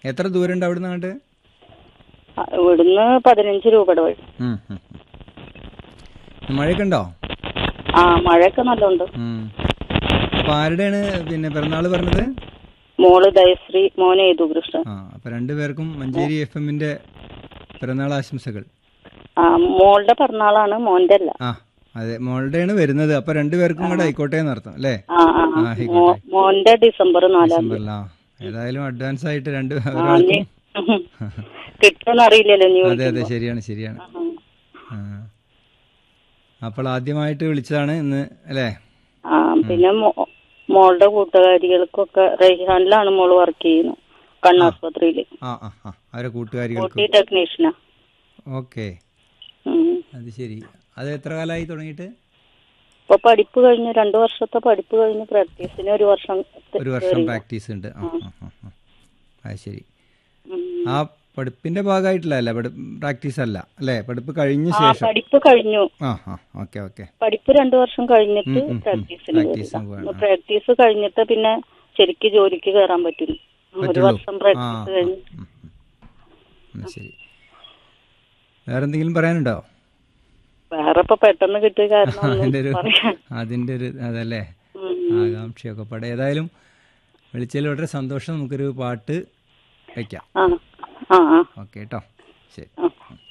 എത്ര ദൂരം ഉണ്ട് അവിടുന്ന് അങ്ങോട്ട് ആ, ഇവിടുന്ന് പതിനഞ്ച് രൂപയുടെ വഴി ഉം, ഉം, ഉം. മഴയൊക്കെ ഉണ്ടോ ആ മഴയൊക്കെ നല്ലോണ്ട് ഉം. അപ്പൊ ആരുടെയാണ് പിന്നെ പിറന്നാള് പറഞ്ഞത് മോള് ദയശ്രീ മോനെ യേതുകൃഷ്ണൻ ആ അപ്പൊ രണ്ടുപേർക്കും മഞ്ചേരി എഫ് എമ്മിന്റെ പിറന്നാൾ ആശംസകൾ ആ മോളുടെ പിറന്നാളാണ് മോന്റെ അല്ല ആ അതെ മോളുടെയാണ് വരുന്നത് അപ്പൊ രണ്ടുപേർക്കും കൂടെ ആയിക്കോട്ടെ എന്നർത്ഥം അല്ലേ ആ ആ ആ. ആ, ആയിക്കോട്ടെ. മോ- മോന്റെ ഡിസംബർ നാലാം തീയതി ഡിസംബറിലാ ഏതായാലും അഡ്വാൻസ് ആയിട്ട് രണ്ട് ആ, ഒരാൾക്കും ഇനി കിട്ടുമെന്ന് അറിയില്ലല്ലോ നീ അതെ അതെ ശരിയാണ് ശരിയാണ് ആ. അപ്പോൾ ആദ്യമായിട്ട് വിളിച്ചതാണ് ഇന്ന് അല്ലേ ആ പിന്നെ മോ- മോളുടെ കൂട്ടുകാരികൾക്കൊക്കെ റെയ്ഹാനിലാണ് മോള് വർക്ക് ചെയ്യുന്നത് കണ്ണാസ്പത്രിയില് ആ ആ ആ അവരെ കൂട്ടുകാരികൾക്ക് ഊട്ടി ടെക്നീഷ്യനാ ഓക്കെ ഉം. അത് ശരി അത് എത്ര കാലമായി തുടങ്ങിയിട്ട് ഇപ്പൊ പഠിപ്പ് കഴിഞ്ഞ് രണ്ടു വർഷത്തെ പഠിപ്പ് കഴിഞ്ഞ് പ്രാക്ടീസിന് ഒരു വർഷം ഒരു വർഷം പ്രാക്ടീസ് ഉണ്ട് ആ ആ ആ ആ. അത് ശരി ഉം. ആ പഠിപ്പിന്റെ ഭാഗമായിട്ടില്ല അല്ലേ പ്രാക്ടീസ് അല്ല അല്ലേ പഠിപ്പ് കഴിഞ്ഞ ആ ശേഷം പഠിപ്പ് കഴിഞ്ഞു ആ ആ ഓക്കെ ഓക്കെ പഠിപ്പ് രണ്ടു വർഷം കഴിഞ്ഞിട്ട് ഉം, ഉം, പ്രാക്ടീസിന് പ്രാക്ടീസിന് പോവാണ്. പ്രാക്ടീസ് കഴിഞ്ഞിട്ട് പിന്നെ ശരിക്ക് ജോലിക്ക് കയറാൻ പറ്റും ഒരു പറ്റുള്ളൂ. വർഷം ആ പ്രാക്ടീസ് കഴിഞ്ഞ് ഉം, ഉം. ഉം, ശരി വേറെ എന്തെങ്കിലും പറയാനുണ്ടോ വേറെ ഇപ്പൊ പെട്ടെന്ന് കിട്ടിയ കാരണം അതിന്റെ ഒരു ഒന്നും പറയാൻ അതിന്റെ ഒരു അതല്ലേ ഉം. ആകാംക്ഷയൊക്കെ പാടെ ഏതായാലും വിളിച്ചതിൽ വളരെ സന്തോഷം നമുക്കൊരു പാട്ട് വയ്ക്കാം ആ ആ ആ ഓക്കെ കേട്ടോ ശരി ആ